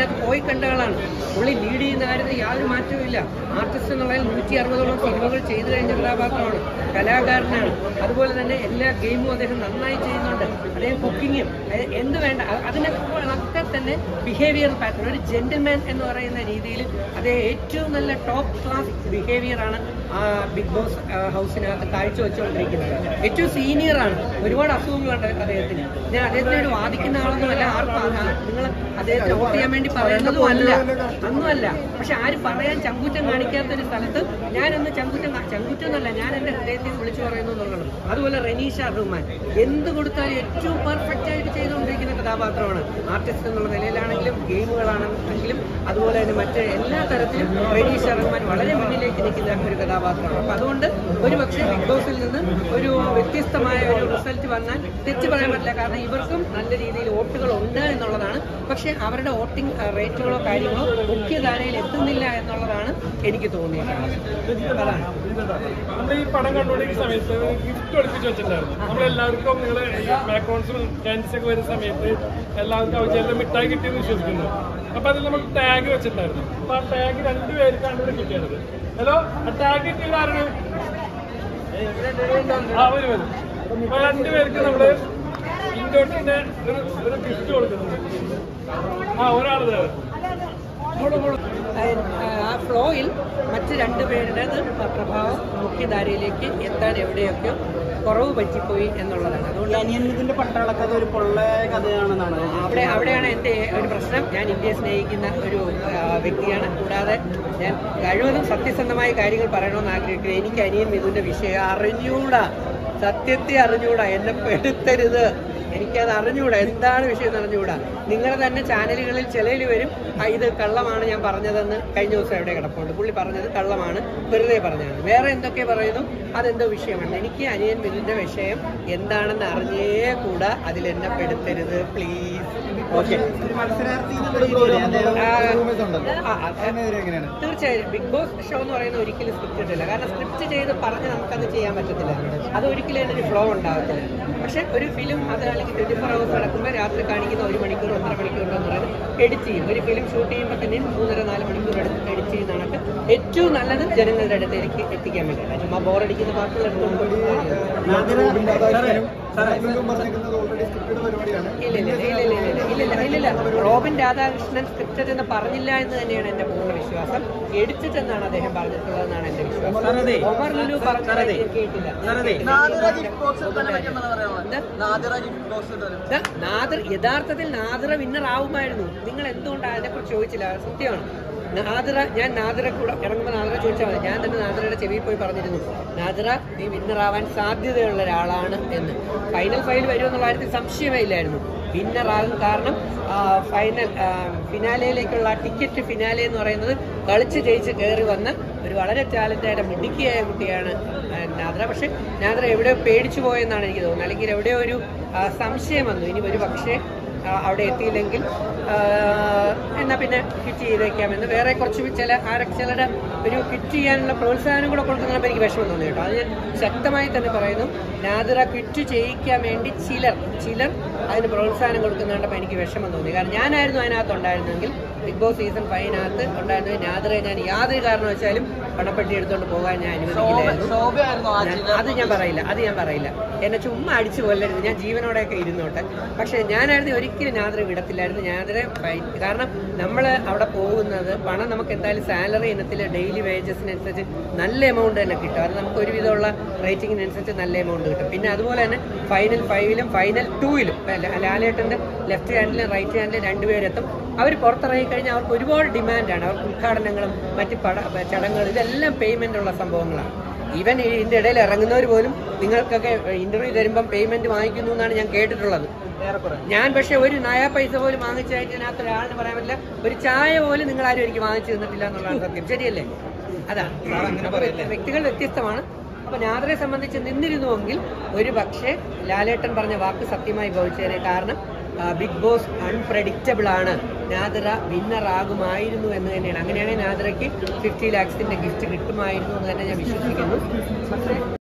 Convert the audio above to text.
അതിനകത്ത് പോയി കണ്ട ആളാണ് പുള്ളി ലീഡ് ചെയ്യുന്ന കാര്യത്തിൽ യാതൊരു മാറ്റവും ഇല്ല ആർട്ടിസ്റ്റ് എന്നുള്ളതിൽ നൂറ്റി അറുപതോളം സിനിമകൾ ചെയ്തു കഴിഞ്ഞ കഥാപാത്രമാണ് കലാകാരനാണ് അതുപോലെ തന്നെ എല്ലാ ഗെയിമും അദ്ദേഹം നന്നായി ചെയ്യുന്നുണ്ട് അദ്ദേഹം കുക്കിങ്ങും എന്ത് വേണ്ട അ- അതിനൊക്കെ തന്നെ ബിഹേവിയർ പാറ്റേൺ ഒരു ജെന്റിൽമാൻ എന്ന് പറയുന്ന രീതിയിൽ അദ്ദേഹം ഏറ്റവും നല്ല ടോപ്പ് ക്ലാസ് ബിഹേവിയർ ആണ് ആ ബിഗ് ബോസ് ആ, ഹൗസിനകത്ത് കാഴ്ചവെച്ചുകൊണ്ടിരിക്കുന്നത് ഏറ്റവും സീനിയർ ആണ് ഒരുപാട് അസുഖങ്ങളുണ്ട് അദ്ദേഹത്തിന് ഞാൻ അദ്ദേഹത്തിനോട് വാദിക്കുന്ന ആളൊന്നുമല്ല ആർക്കും നിങ്ങൾ അദ്ദേഹത്തെ വോട്ട് ചെയ്യാൻ വേണ്ടി പറയുന്നതും അല്ല ഒന്നുമല്ല പക്ഷെ ആര് പറയാൻ ചങ്കുറ്റം കാണിക്കാത്ത ഒരു സ്ഥലത്ത് ഞാനൊന്ന് ചങ്കുറ്റം കാ- ചങ്കുറ്റം എന്നല്ല ഞാൻ എന്റെ ഹൃദയത്തിൽ നിന്ന് വിളിച്ചു പറയുന്നു എന്നുള്ളത് അതുപോലെ റനീഷ റഹ്മാൻ എന്ത് കൊടുത്താലും ഏറ്റവും പെർഫെക്റ്റ് ആയിട്ട് ചെയ്തുകൊണ്ടിരിക്കുന്ന കഥാപാത്രമാണ് ആർട്ടിസ്റ്റ് എന്നുള്ള നിലയിലാണെങ്കിലും ഗെയിമുകളാണെങ്കിലും അതുപോലെ തന്നെ മറ്റ് എല്ലാ തരത്തിലും റനീഷ റഹ്മാൻ വളരെ മുന്നിലേക്ക് നിൽക്കുന്ന ഒരു കഥാപാത്രമാണ് അപ്പൊ അതുകൊണ്ട് ഒരു പക്ഷേ ബിഗ് ബോസിൽ നിന്ന് ഒരു വ്യത്യസ്തമായ ഒരു റിസൾട്ട് വന്നാൽ തെറ്റ് പറയാൻ പറ്റില്ല കാരണം ഇവർക്കും നല്ല രീതിയിൽ വോട്ടുകൾ ഉണ്ട് എന്നുള്ളതാണ് പക്ഷേ അവരുടെ വോട്ടിംഗ് റേറ്റുകളോ കാര്യങ്ങളോ മുഖ്യധാരയിൽ എത്തുന്നില്ല എന്നുള്ളതാണ് എനിക്ക് തോന്നിയിട്ടുള്ളത് അതാണ് നമ്മൾ ഈ പടം കണ്ടുകൊണ്ടിരിക്കുന്ന സമയത്ത് ഗിഫ്റ്റ് ഒളിപ്പിച്ച് വെച്ചിട്ടുണ്ടായിരുന്നു നമ്മളെല്ലാവർക്കും നിങ്ങൾ ബാക്ക്ഗ്രൗണ്ട്സും ഡാൻസ് ഒക്കെ വരുന്ന സമയത്ത് എല്ലാവർക്കും അവചേരം മിഠായി കിട്ടിയെന്ന് വിശ്വസിക്കുന്നു അപ്പൊ അതിൽ നമ്മൾ ടാഗ് വെച്ചിട്ടുണ്ടായിരുന്നു അപ്പൊ ആ ടാഗ് രണ്ടുപേർക്കാണ് ഇവിടെ കിട്ടിയത് ഹലോ ആ ടാഗ് കിട്ടിയത് ആരാണ് ആ ഒരു വരും അപ്പൊ രണ്ടുപേർക്ക് നമ്മള് ഇൻഡോട്ടിന്റെ ഒരു ഒരു ഗിഫ്റ്റ് കൊടുക്കുന്നുണ്ട് ആ ഒരാൾ തരാം ആ ഫ്ലോയിൽ മറ്റ് രണ്ടുപേരുടേത് പ്രഭാവം മുഖ്യധാരയിലേക്ക് എത്താൻ എവിടെയൊക്കെ കുറവ് പറ്റിപ്പോയി എന്നുള്ളതാണ് അതുകൊണ്ട് അനിയനത്തിന്റെ പട്ടാളക്കഥ ഒരു പൊള്ള കഥയാണെന്നാണ് അവിടെ അവിടെയാണ് എൻ്റെ ഒരു പ്രശ്നം ഞാൻ ഇന്ത്യയെ സ്നേഹിക്കുന്ന ഒരു ആ, വ്യക്തിയാണ് കൂടാതെ ഞാൻ കഴിവതും സത്യസന്ധമായ കാര്യങ്ങൾ പറയണമെന്ന് ആഗ്രഹിക്കുന്നു എനിക്ക് അനിയൻ മിഥുന്റെ വിഷയം അറിഞ്ഞൂടാ സത്യത്തെ അറിഞ്ഞൂടാ എന്നെ പെടുത്തരുത് എനിക്കത് അറിഞ്ഞൂടാ എന്താണ് വിഷയം എന്ന് അറിഞ്ഞൂടാ നിങ്ങളുടെ തന്നെ ചാനലുകളിൽ ചിലയിൽ വരും "ആ, ഇത് കള്ളമാണ് ഞാൻ പറഞ്ഞതെന്ന് കഴിഞ്ഞ ദിവസം എവിടെ കിടപ്പുണ്ട് പുള്ളി പറഞ്ഞത് കള്ളമാണ് വെറുതെ പറഞ്ഞതാണ് വേറെ എന്തൊക്കെ പറയുന്നു അതെന്തോ വിഷയമാണ് എനിക്ക് അനിയൻ മിഥുന്റെ വിഷയം എന്താണെന്ന് അറിഞ്ഞേ കൂടാ അതിൽ എന്നെ പെടുത്തരുത് പ്ലീസ് ഓക്കെ തീർച്ചയായും ബിഗ് ബോസ് ഷോ എന്ന് പറയുന്നത് ഒരിക്കലും സ്ക്രിപ്റ്റ് ഇല്ല കാരണം സ്ക്രിപ്റ്റ് ചെയ്ത് പറഞ്ഞ് നമുക്കത് ചെയ്യാൻ പറ്റത്തില്ല അത് ഒരിക്കലും അതിനൊരു ഫ്ലോ ഉണ്ടാകത്തില്ല പക്ഷെ ഒരു ഫിലിം അത് അല്ലെങ്കിൽ ട്വന്റി ഫോർ അവേഴ്സ് നടക്കുമ്പോൾ രാത്രി കാണിക്കുന്ന ഒരു മണിക്കൂർ ഒന്നര മണിക്കൂർ എന്ന് പറയുന്നത് എഡിറ്റ് ചെയ്യും ഒരു ഫിലിം ഷൂട്ട് ചെയ്യുമ്പോൾ തന്നെ മൂന്നര നാല് മണിക്കൂർ എടുത്ത് എഡിറ്റ് ചെയ്യുന്നതാണ് ഏറ്റവും നല്ലത് ജനങ്ങളുടെ അടുത്തേക്ക് എത്തിക്കാൻ വേണ്ടിയിട്ട് ചുമ്മാ ബോറടിക്കുന്ന പാട്ടുകൾ എടുത്തുകൊണ്ട് ഇല്ല ഇല്ല ഇല്ല ഇല്ല ഇല്ല ഇല്ല ഇല്ല ഇല്ല ഇല്ല റോബിൻ രാധാകൃഷ്ണൻ സ്ക്രിപ്റ്റഡ് എന്ന് പറഞ്ഞില്ല എന്ന് തന്നെയാണ് എന്റെ പൂർണ്ണ വിശ്വാസം എഡിറ്റഡ് എന്നാണ് അദ്ദേഹം പറഞ്ഞിട്ടുള്ളതെന്നാണ് എന്റെ വിശ്വാസം ഒമർ ലുലു പറഞ്ഞത് ഞാൻ കേട്ടില്ല എന്താ? ദാ, നാദിർ യഥാർത്ഥത്തിൽ നാദിറ വിന്നർ ആവുമായിരുന്നു നിങ്ങൾ എന്തുകൊണ്ടാണ് അതിനെക്കുറിച്ച് ചോദിച്ചില്ല അത് സത്യമാണ് നാദിറ ഞാൻ നാദിറ കൂടെ ഇറങ്ങുമ്പോൾ നാദിറ ചോദിച്ചാൽ മതി ഞാൻ തന്നെ നാദിറയുടെ ചെവിയിൽ പോയി പറഞ്ഞിരുന്നു നാദിറ നീ വിന്നർ ആവാൻ സാധ്യതയുള്ള ഒരാളാണ് എന്ന് ഫൈനൽ ഫൈൽ വരുമെന്നുള്ള കാര്യത്തിൽ സംശയമേ ഇല്ലായിരുന്നു വിന്നർ ആകും കാരണം ആ, ഫൈനൽ ആ, ഫിനാലയിലേക്കുള്ള ടിക്കറ്റ് ഫിനാലെ എന്ന് പറയുന്നത് കളിച്ച് ജയിച്ച് കയറി വന്ന ഒരു വളരെ ടാലന്റായ മിടുക്കിയായ കുട്ടിയാണ് ആ, നാദ്ര പക്ഷെ നാദ്ര എവിടെയോ പേടിച്ചു പോയെന്നാണ് എനിക്ക് തോന്നുന്നത് അല്ലെങ്കിൽ എവിടെയോ ഒരു ആ, സംശയം വന്നു ഇനി ഒരു പക്ഷേ ആ, അവിടെ എത്തിയില്ലെങ്കിൽ ആ, എന്നാ പിന്നെ ഹിറ്റ് ചെയ്തേക്കാമെന്ന് വേറെ കുറച്ച് ചില ആരൊക്കെ ചിലരുടെ ഒരു ഹിറ്റ് ചെയ്യാനുള്ള പ്രോത്സാഹനം കൂടെ കൊടുക്കുന്നപ്പോൾ എനിക്ക് വിഷമം തോന്നി കേട്ടോ അത് ഞാൻ ശക്തമായി തന്നെ പറയുന്നു നാദിറ ക്വിറ്റ് ചെയ്യിക്കാൻ വേണ്ടി ചിലർ ചിലർ അതിന് പ്രോത്സാഹനം കൊടുക്കുന്നുണ്ടപ്പോൾ എനിക്ക് വിഷമം തോന്നി കാരണം ഞാനായിരുന്നു അതിനകത്ത് ഉണ്ടായിരുന്നെങ്കിൽ ബിഗ് ബോസ് സീസൺ ഫൈവിനകത്ത് ഉണ്ടായിരുന്നെങ്കിൽ നാദിറെ ഞാൻ യാതൊരു കാരണവശാലും പണപ്പെട്ടി എടുത്തുകൊണ്ട് പോകാൻ ഞാൻ അനുവദിക്കില്ലായിരുന്നു ഞാൻ- അത് ഞാൻ പറയില്ല അത് ഞാൻ പറയില്ല എന്നെ ചുമ്മാ അടിച്ചു കൊല്ലരുത് ഞാൻ ജീവനോടെയൊക്കെ ഇരുന്നോട്ടെ പക്ഷെ ഞാനായിരുന്നു ഒരിക്കലും നാദ്ര വിടത്തില്ലായിരുന്നു നാദ്ര ഫൈൻ കാരണം നമ്മൾ അവിടെ പോകുന്നത് പണം നമുക്ക് എന്തായാലും സാലറി ഇനത്തിൽ ഡെയിലി വേജസിനനുസരിച്ച് നല്ല എമൗണ്ട് തന്നെ കിട്ടും അത് നമുക്ക് ഒരുവിധമുള്ള റേറ്റിംഗിനനുസരിച്ച് നല്ല എമൗണ്ട് കിട്ടും പിന്നെ അതുപോലെ തന്നെ ഫൈനൽ ഫൈവിലും ഫൈനൽ ടൂവിലും ലാലേട്ടൻ്റെ ലെഫ്റ്റ് ഹാൻഡിലും റൈറ്റ് ഹാൻഡിലും രണ്ടുപേരെത്തും അവർ പുറത്തിറങ്ങി കഴിഞ്ഞാൽ അവർക്ക് ഒരുപാട് ഡിമാൻഡാണ് അവർക്ക് ഉദ്ഘാടനങ്ങളും മറ്റ് പട ചടങ്ങുകൾ ഇതെല്ലാം പേയ്മെന്റ് ഉള്ള സംഭവങ്ങളാണ് ഈവൻ ഇതിന്റെ ഇടയിൽ ഇറങ്ങുന്നവർ പോലും നിങ്ങൾക്കൊക്കെ ഇന്റർവ്യൂ തരുമ്പം പേയ്മെന്റ് വാങ്ങിക്കുന്നു എന്നാണ് ഞാൻ കേട്ടിട്ടുള്ളത് ഞാൻ പക്ഷെ ഒരു നയ പൈസ പോലും വാങ്ങിച്ചായിട്ട് ഇതിനകത്ത് ഒരാളിന് പറയാൻ പറ്റില്ല ഒരു ചായ പോലും നിങ്ങൾ ആരും എനിക്ക് വാങ്ങിച്ചു തന്നിട്ടില്ല എന്നുള്ളതാണ് സത്യം ശരിയല്ലേ അതാണ് അപ്പൊ വ്യക്തികൾ വ്യത്യസ്തമാണ് അപ്പൊ നാദറെ സംബന്ധിച്ച് നിന്നിരുന്നുവെങ്കിൽ ഒരു പക്ഷേ ലാലേട്ടൻ പറഞ്ഞ വാക്ക് സത്യമായി ഭവിച്ചതിനെ കാരണം ആ, ബിഗ് ബോസ് അൺപ്രഡിക്റ്റബിൾ ആണ് നാദിറ വിന്നർ ആകുമായിരുന്നു എന്ന് തന്നെയാണ് അങ്ങനെയാണെങ്കിൽ നാദിറയ്ക്ക് ഫിഫ്റ്റി ലാക്സിന്റെ ഗിഫ്റ്റ് കിട്ടുമായിരുന്നു എന്ന് തന്നെ ഞാൻ വിശ്വസിക്കുന്നു പക്ഷേ